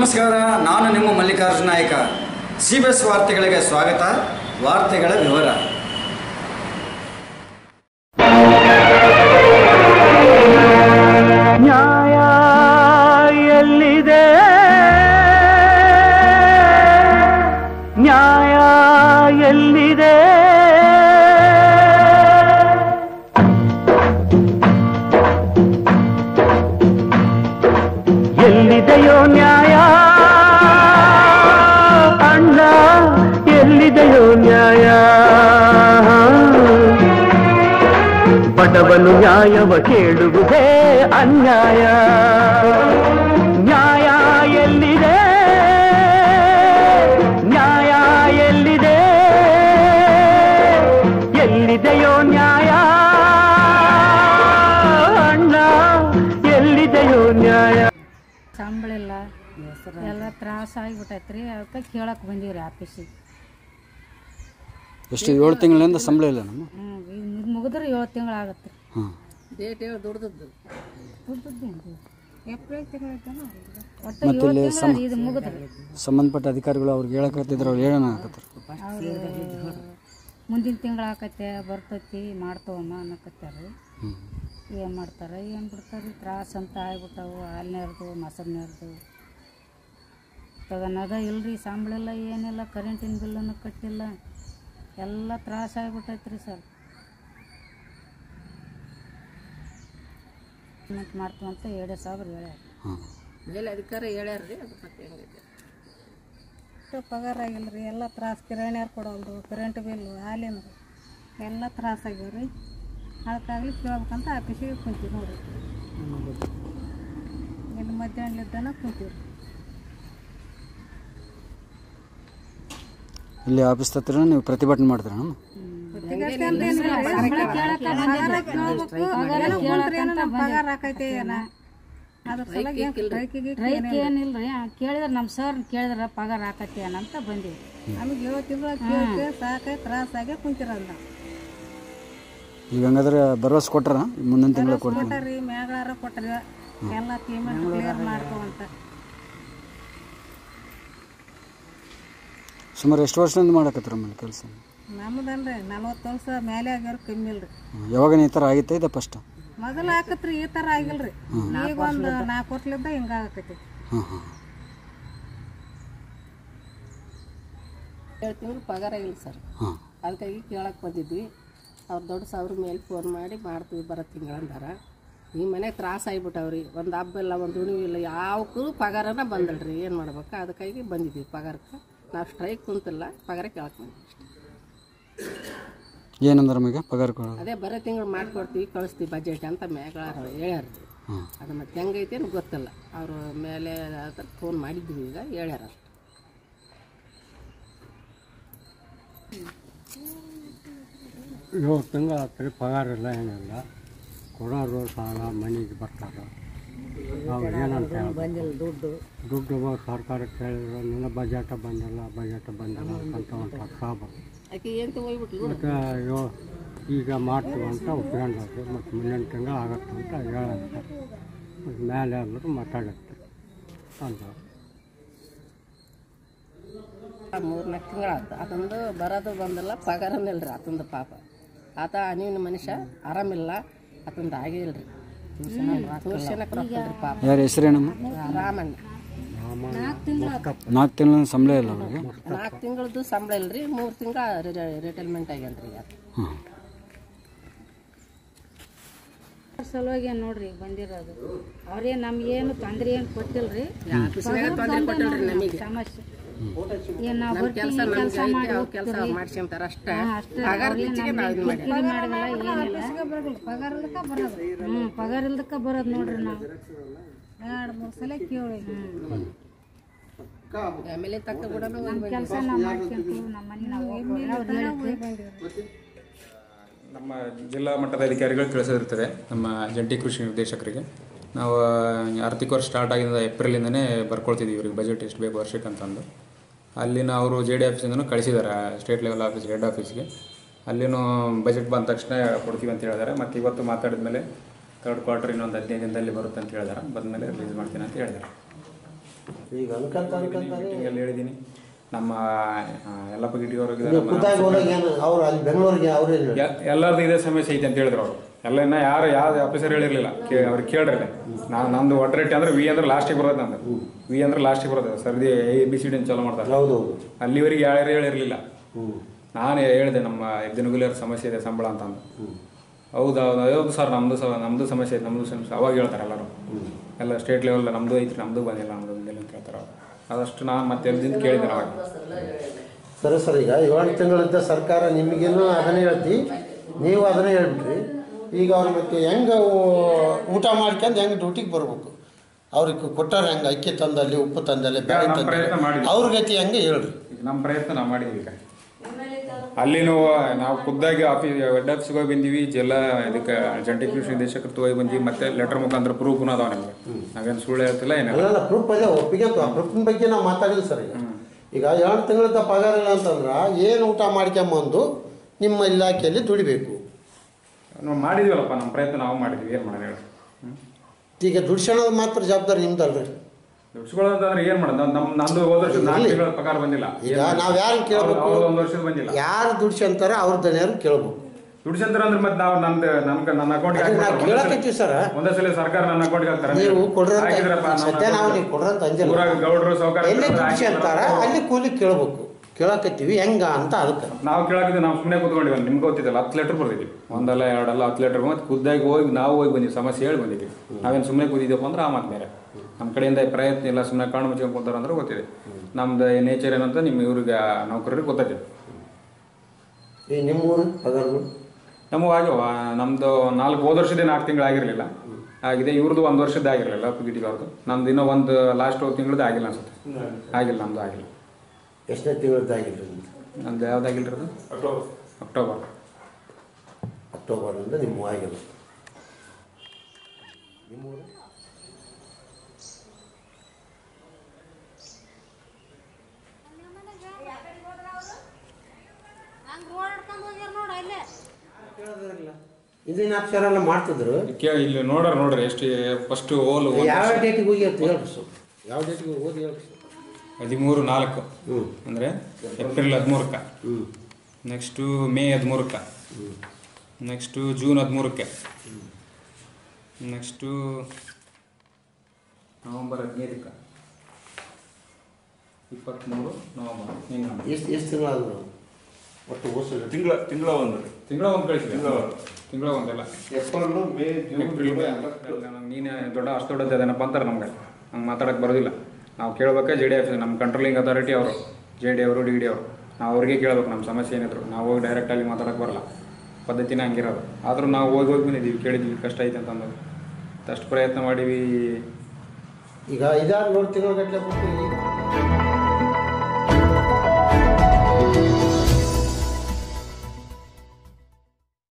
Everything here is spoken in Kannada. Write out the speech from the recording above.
ನಮಸ್ಕಾರ ನಾನು ನಿಮ್ಮ ಮಲ್ಲಿಕಾರ್ಜುನ ನಾಯಕ ಸಿ ಬಿ ಎಸ್ ವಾರ್ತೆಗಳಿಗೆ ಸ್ವಾಗತ ವಾರ್ತೆಗಳ ವಿವರ ನ್ಯಾಯ ಎಲ್ಲಿದೆ ನ್ಯಾಯ ಎಲ್ಲಿದೆ ಎಲ್ಲಿದೆಯೋ ನ್ಯಾಯ ಅಣ್ಣ ಎಲ್ಲಿದೆಯೋ ನ್ಯಾಯ ಬಡವನು ನ್ಯಾಯವ ಕೇಳುವುದೇ ಅನ್ಯಾಯ ನ್ಯಾಯ ಎಲ್ಲಿದೆ ನ್ಯಾಯ ಎಲ್ಲಿದೆ ಎಲ್ಲಿದೆಯೋ ನ್ಯಾಯ ಅಣ್ಣ ಎಲ್ಲಿದೆಯೋ ನ್ಯಾಯ ಸಂಬಳ ಇಲ್ಲ ಎಲ್ಲ ತ್ರಾಸ ಆಗಿಬಿಟ್ಟೈತ್ರಿ ಅದಕ್ಕೆ ಕೇಳಕ್ಕೆ ಬಂದೀವಿ ರೀ ಆಫೀಸಿಗೆ ಎಷ್ಟು ಏಳು ತಿಂಗಳಿಂದ ಸಂಬಳ ಇಲ್ಲ ನಮ್ಮ ಹ್ಞೂ ಇದು ಮುಗಿದ್ರೆ ಏಳು ತಿಂಗಳು ಆಗತ್ತೆ ರೀ ಹಾಂ ದುಡ್ಡದ್ದು ಏಪ್ರಿಲ್ ತಿಂಗಳು ಒಟ್ಟು ಮತ್ತೆ ಏಳು ಇಲ್ಲಿ ತಿಂಗಳು ಸಮ- ಇದು ಮುಗಿದ್ರಿ ಸಂಬಂಧಪಟ್ಟ ಅಧಿಕಾರಿಗಳು ಅವ್ರಿಗೆ ಹೇಳಕತ್ತಿದ್ರು ಅವ್ರು ಹೇಳೋಣ ಆಗತ್ತಾರೆ ಅವರು ಮುಂದಿನ ತಿಂಗಳು ಆಕತ್ತೆ ಬರ್ತೈತಿ ಮಾಡ್ತವಮ್ಮ ಅನ್ನಕತ್ತಾರ ಹ್ಞೂ ಏನು ಮಾಡ್ತಾರೆ ಏನು ಬಿಡ್ತಾರೆ ತ್ರಾಸ ಅಂತ ಆಗ್ಬಿಟ್ಟವು ಹಾಲಿನರ್ದು ಮೊಸರಿನರ್ದು ತಗೊಳದ ಇಲ್ರಿ ಸಂಬಳ ಇಲ್ಲ ಏನಿಲ್ಲ ಕರೆಂಟಿನ ಬಿಲ್ಲನ್ನು ಕಟ್ಟಿಲ್ಲ ಎಲ್ಲ ತ್ರಾಸ ಆಗ್ಬಿಟ್ಟೈತ್ರಿ ಸರ್ ಪೇಮೆಂಟ್ ಮಾಡ್ತೀವಂತ ಎರಡು ಸಾವಿರ ಹೇಳ್ಯಾರ ಹಾಂ ಅಷ್ಟು ಪಗಾರ ಆಗಿಲ್ಲ ರೀ ಎಲ್ಲ ತ್ರಾಸ ಕಿರಾಣಿಯವ್ರು ಕೊಡೋಲ್ದು ಕರೆಂಟ್ ಬಿಲ್ಲು ಹಾಲಿನ ಎಲ್ಲ ತ್ರಾಸ ಆಗ್ಯಾವ್ರಿ ಅದಕ್ಕಾಗ್ಲಿ ಕೇಳ್ಬೇಕಂತ ಆಫೀಸಿಗೆ ಕುಂತೀವಿ ನೋಡ್ರಿ ಇಲ್ಲಿ ಮಧ್ಯಾಹ್ನಲಿದ್ದಾನ ಕುಂತೀವಿ ಇಲ್ಲಿ ಆಫೀಸ್ ಹತ್ರ ನೀವು ಪ್ರತಿಭಟನೆ ಮಾಡ್ತೀರ ನಮ್ಮ ಪಗಾರ ಆಕೈತಿ ಏನ ಅದ್ರ ಸಲುವಾಗಿ ರೈತ ಏನಿಲ್ರಿ ಕೇಳಿದ್ರೆ ನಮ್ಮ ಸರ್ ಕೇಳಿದ್ರೆ ಪಗಾರ ಆಕತಿ ಏನಂತ ಬಂದೀವಿ ನಮಗೆ ಏಳು ತಿಂಗಳ ಕೇಳಿ ಸಾಕೈ ತ್ರಾಸಾಗೆ ಕುಂತಿರಲ್ಲ ನಾವು ಈಗ ಹಂಗಾದ್ರೆ ಭರವಸೆ ಕೊಟ್ರ ಮುಂದಿನ ತಿಂಗಳು ಕೊಡ್ತೀನಿ ಕೊಟ್ಟರಿ ಮ್ಯಾಗಾರ ಕೊಟ್ರಿ ಎಲ್ಲ ಪೇಮೆಂಟ್ ಕ್ಲಿಯರ್ ಮಾಡ್ಕೊಂತ ಸುಮಾರು ಎಷ್ಟು ವರ್ಷದಿಂದ ಮಾಡಕತ್ತರ ಆಮೇಲೆ ಕೆಲಸ ನಮ್ದನ್ರಿ ನಲ್ವತ್ತು ವರ್ಷ ಮೇಲೆ ಆಗ್ಯಾರ ಕಮ್ಮಿ ಇಲ್ರಿ ಯಾವಾಗ ಈ ಥರ ಆಗಿತ್ತ ಇದೆ ಫಸ್ಟ್ ಮೊದಲು ಹಾಕತ್ರಿ ಈ ಥರ ಆಗಿಲ್ರಿ ಈಗ ಒಂದು ನಾಲ್ಕು ವರ್ಷಲಿದ್ದ ಹಿಂಗಾಗತೈತಿ ಹಾಂ ಹಾಂ ಏಳು ತಿಂಗಳು ಪಗಾರ ಇಲ್ಲ ಸರ್ ಹಾಂ ಅದಕ್ಕಾಗಿ ಕೇಳಕ್ಕೆ ಬಂದಿದ್ವಿ ಅವ್ರು ದೊಡ್ಡ ಸಾವಿರ ಮೇಲೆ ಫೋನ್ ಮಾಡಿ ಮಾಡ್ತೀವಿ ಬರೋ ತಿಂಗಳಂದಾರ ಈ ಮನೆ ತ್ರಾಸ ಆಗಿಬಿಟ್ಟವ್ರಿ ಒಂದು ಹಬ್ಬ ಇಲ್ಲ ಒಂದು ಉಣಿವು ಇಲ್ಲ ಯಾವಕ್ಕೂ ಪಗಾರನ ಬಂದಲ್ರಿ ಏನು ಮಾಡ್ಬೇಕು ಅದಕ್ಕಾಗಿ ಬಂದಿದ್ವಿ ಪಗಾರಕ್ಕೆ ನಾವು ಸ್ಟ್ರೈಕ್ ಕುಂತಿಲ್ಲ ಪಗಾರ ಕೇಳಕ್ಕೆ ಬಂದ್ವಿ ಅಷ್ಟೇ ಏನಂದ್ರೆ ನಮಗೆ ಪಗಾರ ಕೊಡೋದು ಅದೇ ಬರೋ ತಿಂಗಳು ಮಾಡಿಕೊಡ್ತೀವಿ ಕಳಿಸ್ತೀವಿ ಬಜೆಟ್ ಅಂತ ಮ್ಯಾಗಳ ಹೇಳ್ಯಾರ ಹಾಂ ಅದು ಮತ್ತೆ ಹೆಂಗೈತೆ ಅಂತ ಗೊತ್ತಿಲ್ಲ ಅವರು ಮೇಲೆ ಫೋನ್ ಮಾಡಿದ್ವಿ ಈಗ ಹೇಳ್ಯಾರ ಅಷ್ಟೆ ಏಳು ತಿಂಗಳು ಹತ್ತಿರ ಪಗಾರ ಇಲ್ಲ ಏನಿಲ್ಲ ಕೊಡೋರು ಸಾಲ ಮನೆಗೆ ಬರ್ತಾರೆ ನಾವು ಏನಂತ ಬಂದಿಲ್ಲ ದುಡ್ಡು ದುಡ್ಡು ಬ- ಸರ್ಕಾರಕ್ಕೆ ಹೇಳಿದ್ರು ನಿನ್ನ ಬಜೆಟ್ ಬಂದಿಲ್ಲ ಬಜೆಟ್ ಬಂದಿಲ್ಲ ಅಂತ ಹೊಂಟಾರ ಸಾಬು ಆಕೆ ಏನು ಹೋಗ್ಬಿಟ್ಲು ಮತ್ತು ಯೋ ಈಗ ಮಾಡ್ತೀವಿ ಅಂತ ಒಪ್ಕೊಂಡ್ರು ಮತ್ತು ಮುಂದಿನ ತಿಂಗಳು ಆಗತ್ತೆ ಅಂತ ಹೇಳಂತ ಮತ್ತು ಮೇಲೆ ಎಲ್ಲರೂ ಮಾತಾಡತ್ತೆ ಅಂತ ಮೂರು ನಾಲ್ಕು ತಿಂಗಳಾಯ್ತು ಆತಂದು ಬರೋದು ಬಂದಿಲ್ಲ ಪಗಾರನೇ ಇಲ್ರಿ ಆತಂದು ಪಾಪ ಆತ ಅನಿವಿನ ಮನುಷ್ಯ ಆರಾಮಿಲ್ಲ ಆತಂದು ಆಗೇ ಇಲ್ರಿ ಟ್ಯೂಷನಕ್ಕೆ ರೊಕ್ಕ ಇಲ್ರಿ ಪಾಪ ಯಾರ ಹೆಸರೇನಮ್ಮ ರಾಮಣ್ಣ ನಾಲ್ಕು ತಿಂಗಳ ಸಂಬಳ ಇಲ್ಲ ಅವ್ರಿಗೆ ನಾಲ್ಕು ತಿಂಗಳದ್ದು ಸಂಬಳ ಇಲ್ರಿ ಮೂರು ತಿಂಗಳ ರಿಟೈರ್ಮೆಂಟ್ ಆಗ್ಯಾನ್ರಿ ಆತ ಹಾಂ ಸಲುವಾಗಿ ನೋಡ್ರಿ ಈಗ ಬಂದಿರೋದು ಅವ್ರೇನು ನಮ್ಗೇನು ತೊಂದ್ರೆ ಏನು ಕೊಟ್ಟಿಲ್ರಿ ಸಮಸ್ಯೆ ಏನು ನಾವು ಕೆಲಸ ಬರ್ತೀವಿ ನಮ್ಗೆ ಕೆಲಸ ಐತಿ ಮಾಡಿ ಅವ್ರ ಕೆಲಸ ಮಾಡ್ಸ್ಕೊಂತಾರ ಅಷ್ಟೇ ಅಷ್ಟೇ ಪಗಾರ ಹೆಚ್ಚಿಗೆ ನಾವು ಇದು ಮಾಡಿ ಕಿರಿಕಿರಿ ಮಾಡಲ್ಲ ಏನಿಲ್ಲ ಪಗಾರ ಇಲ್ದಕ್ಕ ಬರೋದು ಹ್ಞೂ ಪಗಾರ ಇಲ್ದಕ್ಕ ಬರೋದು ನೋಡ್ರಿ ನಾವು ಎರಡು ಮೂರು ಸಲ ಕೇಳಿ ಆಮೇಲೆ ತಕ್ಕ ಕೂಡ ನಮ್ಮ ಕೆಲಸ ನಾವು ಮಾಡ್ಕೊಂತೀವಿ ನಮ್ಮ ಮನೆ ನಾವು ಅವ್ರು ಹೇಳಿದ್ವಿ ನಮ್ಮ ಜಿಲ್ಲಾ ಮಟ್ಟದ ಅಧಿಕಾರಿಗಳು ತಿಳಿಸಿರ್ತದೆ ನಮ್ಮ ಜಂಟಿ ಕೃಷಿ ನಿರ್ದೇಶಕರಿಗೆ ನಾವು ಆರ್ಥಿಕ ವರ್ಷ ಸ್ಟಾರ್ಟ್ ಆಗಿದ್ದ ಏಪ್ರಿಲಿಂದನೇ ಬರ್ಕೊಳ್ತಿದ್ದೀವಿ ಇವ್ರಿಗೆ ಬಜೆಟ್ ಎಷ್ಟು ಬೇಕು ವರ್ಷಕ್ಕೆ ಅಂತಂದು ಅಲ್ಲಿನ ಅವರು ಜೆ ಡಿ ಆಫೀಸಿಂದನೂ ಕಳಿಸಿದ್ದಾರೆ ಸ್ಟೇಟ್ ಲೆವೆಲ್ ಆಫೀಸ್ ಹೆಡ್ ಆಫೀಸ್ಗೆ ಅಲ್ಲಿನೂ ಬಜೆಟ್ ಬಂದ ತಕ್ಷಣ ಕೊಡ್ತೀವಿ ಅಂತ ಹೇಳಿದ್ದಾರೆ ಮತ್ತು ಇವತ್ತು ಮಾತಾಡಿದ ಮೇಲೆ ಥರ್ಡ್ ಕ್ವಾರ್ಟರ್ ಇನ್ನೊಂದು ಹದಿನೈದು ದಿನದಲ್ಲಿ ಬರುತ್ತೆ ಅಂತ ಹೇಳಿದಾರೆ ಬಂದಮೇಲೆ ರಿಲೀಸ್ ಮಾಡ್ತೀನಿ ಅಂತ ಹೇಳಿದ್ದಾರೆ ಈಗ ಅನ್ಕಂತ ಅನ್ಕಂತಾನೆ ಮೀಟಿಂಗಲ್ಲಿ ಹೇಳಿದ್ದೀನಿ ನಮ್ಮ ಆ, ಯಲ್ಲಪ್ಪ ಗಿಟ್ಟಿ ನೀವು ಖುದ್ದಾಗಿ ಹೋದಾಗ ಏನು ಅವ್ರು ಅಲ್ಲಿ ಬೆಂಗಳೂರಿಗೆ ಅವ್ರೇನು ಹೇಳಿ ಎಲ್ಲರದ್ದು ಇದೇ ಸಮಸ್ಯೆ ಐತೆ ಅಂತ ಹೇಳಿದ್ರು ಅವರು ಎಲ್ಲ ಇನ್ನ ಯಾರು ಯಾವ ಆಫೀಸರ್ ಹೇಳಿರಲಿಲ್ಲ ಕೇ ಅವ್ರಿಗೆ ಕೇಳ್ರಿ ನಾನು ನಂದು ಒಟ್ಟು ರೇಟ್ ಅಂದ್ರೆ ವಿ ಅಂದ್ರೆ ಲಾಸ್ಟಿಗೆ ಬರೋದು ನಂದು ವಿ ಅಂದ್ರೆ ಲಾಸ್ಟಿಗೆ ಬರೋದು ಸರ್ದಿ ಎ ಬಿ ಸಿ ಡಿ ಅಂತ ಚಾಲೂ ಮಾಡ್ತಾರೆ ಹೌದು ಅಲ್ಲಿವರೆಗೆ ಯಾರು ಹೇಳಿರಲಿಲ್ಲ ಹ್ಞೂ ನಾನು ಹೇಳಿದೆ ನಮ್ಮ ದಿನಗುಲಿಯರ ಸಮಸ್ಯೆ ಇದೆ ಸಂಬಳ ಅಂತ ಅಂದು ಹೌದು ಹೌದು ಹೌದು ಸರ್ ನಮ್ಮದು ಸ ನಮ್ಮದು ಸಮಸ್ಯೆ ಐತೆ ನಮ್ಮದು ಸಮಸ್ಯೆ ಅವಾಗ ಹೇಳ್ತಾರೆ ಎಲ್ಲರೂ ಎಲ್ಲ ಸ್ಟೇಟ್ ಲೆವೆಲ್ ನಮ್ಮದು ಐತ್ರಿ ನಮ್ಮದು ಬಂದಿಲ್ಲ ನಮ್ಮದು ಬಂದಿಲ್ಲ ಅಂತ ಹೇಳ್ತಾರೆ ಅವ್ರು ಅದಷ್ಟು ನಾನು ಮತ್ತೆ ಎಲ್ಲಿಂದ ಕೇಳಿದೆ ಅವಾಗ ಸರಿ ಸರ್ ಈಗ ಏಳು ತಿಂಗಳಿದ್ದ ಸರ್ಕಾರ ನಿಮಗೇನು ಅದನ್ನೇ ಹೇಳ್ತಿ ನೀವು ಅದನ್ನೇ ಹೇಳ್ಬಿಟ್ರಿ ಈಗ ಅವ್ರು ಮತ್ತೆ ಹೆಂಗೆ ಊಟ ಮಾಡ್ಕೊಂಡು ಹೆಂಗೆ ಡ್ಯೂಟಿಗೆ ಬರ್ಬೇಕು ಅವ್ರಿಗೆ ಕೊಟ್ಟಾರ ಹೆಂಗೆ ಅಕ್ಕಿ ತಂದಲ್ಲಿ ಉಪ್ಪು ತಂದಲ್ಲಿ ಬೇಳೆ ನಮ್ಮ ಪ್ರಯತ್ನ ತಂದಲ್ಲಿ ಮಾಡಿದ್ವಿ. ಅವ್ರ ಗತಿ ಹೆಂಗೆ ಹೇಳ್ರಿ ಈಗ ನಮ್ಮ ಪ್ರಯತ್ನ ನಾವು ಮಾಡಿದ್ವಿ ಈಗ ಅಲ್ಲಿನೂ ನಾವು ಖುದ್ದಾಗಿ ಆಫೀಸ್ ಹೆಡ್ ಆಫೀಸ್ಗೆ ಹೋಗಿ ಬಂದೀವಿ ಜಿಲ್ಲಾ ಇದಕ್ಕೆ ಜಂಟಿ ಕೃಷಿ ನಿರ್ದೇಶಕರು ಹೋಗಿ ಬಂದೀವಿ ಮತ್ತೆ ಲೆಟರ್ ಮುಖಾಂತರ ಪ್ರೂಫ್ನ ಅದಾವ ನಮಗೆ ನಾವೇನು ಸುಳ್ಳು ಹೇಳ್ತಿಲ್ಲ ಏನಿಲ್ಲ ಅಲ್ಲಲ್ಲ ಪ್ರೂಫ್ ಅದೇ ಒಪ್ಪಿಗೆ ಅಂತ ಪ್ರೂಫಿನ ಬಗ್ಗೆ ನಾವು ಮಾತಾಡಿದ್ವಿ ಸರ್ ಈಗ ಈಗ ಏಳು ತಿಂಗಳಿಂದ ಪಗಾರ ಇಲ್ಲ ಅಂತಂದ್ರೆ ಏನು ಊಟ ಮಾಡ್ಕೊಂಬಂದು ನಿಮ್ಮ ಇಲಾಖೆಯಲ್ಲಿ ದುಡಿಬೇಕು ನಾವು ಮಾಡಿದ್ವಲ್ಲಪ್ಪ ನಮ್ಮ ಪ್ರಯತ್ನ ನಾವು ಮಾಡಿದ್ವಿ ಏನು ಮಾಡೋದು ಹೇಳಿ ಹ್ಮ್. ಈಗ ದುಡ್ಸೋಣದು ಮಾತ್ರ ಜವಾಬ್ದಾರಿ ನಿಮ್ದಲ್ರಿ ದುಡ್ಸ್ಕೊಳ್ಳೋದಂದ್ರೆ ಏನು ಮಾಡೋದು ನಮ್ಮ ನಂದು ಹೋದ ವರ್ಷ ನಾಲ್ಕು ತಿಂಗಳ ಪಗಾರ ಬಂದಿಲ್ಲ ಈಗ ನಾವು ಯಾರನ್ನ ಕೇಳಬೇಕು ಅವ್ರು ಒಂದು ವರ್ಷದ ಬಂದಿಲ್ಲ ಯಾರು ದುಡ್ಸಂತಾರೆ ಅವ್ರ ದನಿಯರು ಕೇಳ್ಬೇಕು ದುಡ್ಸಂತರ ಅಂದ್ರೆ ಮತ್ತೆ ನಾವು ನಂದು ನನ್ನ ನನ್ನ ಅಕೌಂಟ್ಗೆ ಅದನ್ನ ನಾವು ಕೇಳಕತ್ತೀವಿ ಸರ್ ಒಂದೇ ಸಲ ಸರ್ಕಾರ ನನ್ನ ಅಕೌಂಟ್ಗೆ ಹಾಕ್ತಾರೆ ನೀವು ಕೊಡ್ರಂತ ಹಾಕಿದ್ರಪ್ಪ ನಮ್ಮ ಸದ್ಯ ನಾವು ನೀವು ಕೊಡ್ರಂತ ಅಂಜಲ್ಲ ಊರಾಗ ಗೌಡ್ರು ಸೌಕರ್ಯ ಎಲ್ಲಿ ದುಡ್ಸಿ ಅಂತಾರ ಅಲ್ಲಿ ಕೂಲಿ ಕೇಳ್ಬೇಕು ಕೇಳಕತ್ತೀವಿ ಹೆಂಗ ಅಂತ ಅದಕ್ಕೆ ನಾವು ಕೇಳಾಕಿದ್ವಿ ನಾವು ಸುಮ್ಮನೆ ಕೂತ್ಕೊಂಡಿವಿ ನಿಮ್ಗೆ ಗೊತ್ತಿದ್ದಲ್ಲ ಹತ್ತು ಲೀಟರ್ ಬರ್ದಿದ್ವಿ ಒಂದಲ್ಲ ಎರಡಲ್ಲ ಹತ್ತು ಲೀಟರ್ ಮತ್ತೆ ಖುದ್ದಾಗಿ ಹೋಗಿ ನಾವು ಹೋಗಿ ಬಂದಿವಿ ಸಮಸ್ಯೆ ಹೇಳಿ ಬಂದಿದ್ವಿ ನಾವೇನು ಸುಮ್ಮನೆ ಕೂತಿದ್ದೀವಪ್ಪ ಅಂದ್ರೆ ಆ ಮಾತು ಬೇರೆ ನಮ್ಮ ಕಡೆಯಿಂದ ಪ್ರಯತ್ನ ಇಲ್ಲ ಸುಮ್ಮನೆ ಕಣ್ಣು ಮುಚ್ಕೊಂಡು ಕೂತಾರ ಅಂದ್ರೆ ಗೊತ್ತಿದೆ ನಮ್ದು ನೇಚರ್ ಏನಂತ ನಿಮ್ಮ ಇವ್ರಿಗೆ ನೌಕರರಿಗೆ ಗೊತ್ತೈತೆ ಈ ನಿಮ್ಮೂರು ಪಗಾರಗಳು ನಮಗೂ ಆಗ್ಯವ ನಮ್ದು ನಾಲ್ಕು ಹೋದ ವರ್ಷದ ನಾಲ್ಕು ತಿಂಗಳು ಆಗಿರಲಿಲ್ಲ ಆಗಿದೆ ಇವ್ರದ್ದು ಒಂದು ವರ್ಷದ ಆಗಿರಲಿಲ್ಲ ಗಿಟಿಗೆ ಅವ್ರದ್ದು ನಮ್ದು ಇನ್ನೂ ಒಂದು ಲಾಸ್ಟ್ ತಿಂಗಳದ್ದು ಆಗಿಲ್ಲ ಅನ್ಸುತ್ತೆ ಆಗಿಲ್ಲ ನಮ್ದು ಆಗಿಲ್ಲ ಎಷ್ಟನೇ ತಿಂಗಳದ್ದಾಗಿಲ್ಲ ನಮ್ದು ಯಾವ್ದಾಗಿಲ್ಲ ಅದು ಅಕ್ಟೋಬರ್ ಅಕ್ಟೋಬರ್ನಿಂದ ನಿಮ್ಮ ಆಗಿಲ್ಲ ನಿಮ್ಮೂರು ಇದನ್ನ ಅಕ್ಷರ ಎಲ್ಲ ಮಾಡ್ತಿದ್ರು ಕೇ ಇಲ್ಲಿ ನೋಡ್ರ ನೋಡ್ರಿ ಎಷ್ಟು ಫಸ್ಟ್ ಹೋಲ್ ಯಾವ ಡೇಟಿಗೆ ಹೋಗಿ ಅಂತ ಹೇಳ್ರಿ ಸ್ವಲ್ಪ ಯಾವ ಡೇಟಿಗೆ ಓದಿ ಹೇಳ್ರಿ ಸ್ವಲ್ಪ ಹದಿಮೂರು ನಾಲ್ಕು ಹ್ಞೂ ಅಂದರೆ ಏಪ್ರಿಲ್ ಹದಿಮೂರಕ್ಕೆ ಹ್ಞೂ ನೆಕ್ಸ್ಟು ಮೇ ಹದಿಮೂರಕ್ಕೆ ನೆಕ್ಸ್ಟು ಜೂನ್ ಹದಿಮೂರಕ್ಕೆ ನೆಕ್ಸ್ಟು ನವಂಬರ್ ಹದಿನೈದಕ್ಕೆ ಇಪ್ಪತ್ತ್ಮೂರು ನವಂಬರ್ ಹಿಂಗೆ ಎಷ್ಟು ಎಷ್ಟು ತಿಂಗಳಾದ್ರು ಒಟ್ಟು ಓಸು ತಿಂಗಳ ತಿಂಗಳ ಒಂದು ತಿಂಗಳ ಒಂದು ಕಳಿಸಿದೆ ತಿಂಗಳ ಒಂದೆಲ್ಲ April May June April July May ನೀನು ದೊಡ್ಡ ಅಷ್ಟು ದೊಡ್ಡದೇನಪ್ಪ ಅಂತಾರೆ ನಮ್ಗೆ ಹಂಗೆ ಮಾತಾಡೋಕೆ ಬರೋದಿಲ್ಲ ನಾವು ಕೇಳ್ಬೇಕಾ ಜೆ ಡಿ ಎಫ್ ನಮ್ಮ ಕಂಟ್ರೋಲಿಂಗ್ ಅಥಾರಿಟಿ ಅವರು ಜೆ ಡಿ ಅವರು ಡಿ ಡಿ ಅವರು ನಾವು ಅವ್ರಿಗೆ ಕೇಳ್ಬೇಕು ನಮ್ಮ ಸಮಸ್ಯೆ ಏನಿದ್ರು ನಾವು ಹೋಗಿ ಡೈರೆಕ್ಟಾಗಿ ಮಾತಾಡೋಕೆ ಬರಲ್ಲ ಪದ್ಧತಿನ ಹಂಗಿರೋದು ಆದರೂ ನಾವು ಹೋಗಿ ಹೋಗಿ ಬಂದಿದ್ದೀವಿ ಕೇಳಿದ್ದೀವಿ ಕಷ್ಟ ಐತೆ ಅಂತ ಅನ್ನೋದು ಅಷ್ಟು ಪ್ರಯತ್ನ ಮಾಡೀವಿ ಈಗ ಐದಾರು ಏಳು ತಿಂಗಳ ಗಟ್ಟಲೆ ಕೊಟ್ಟು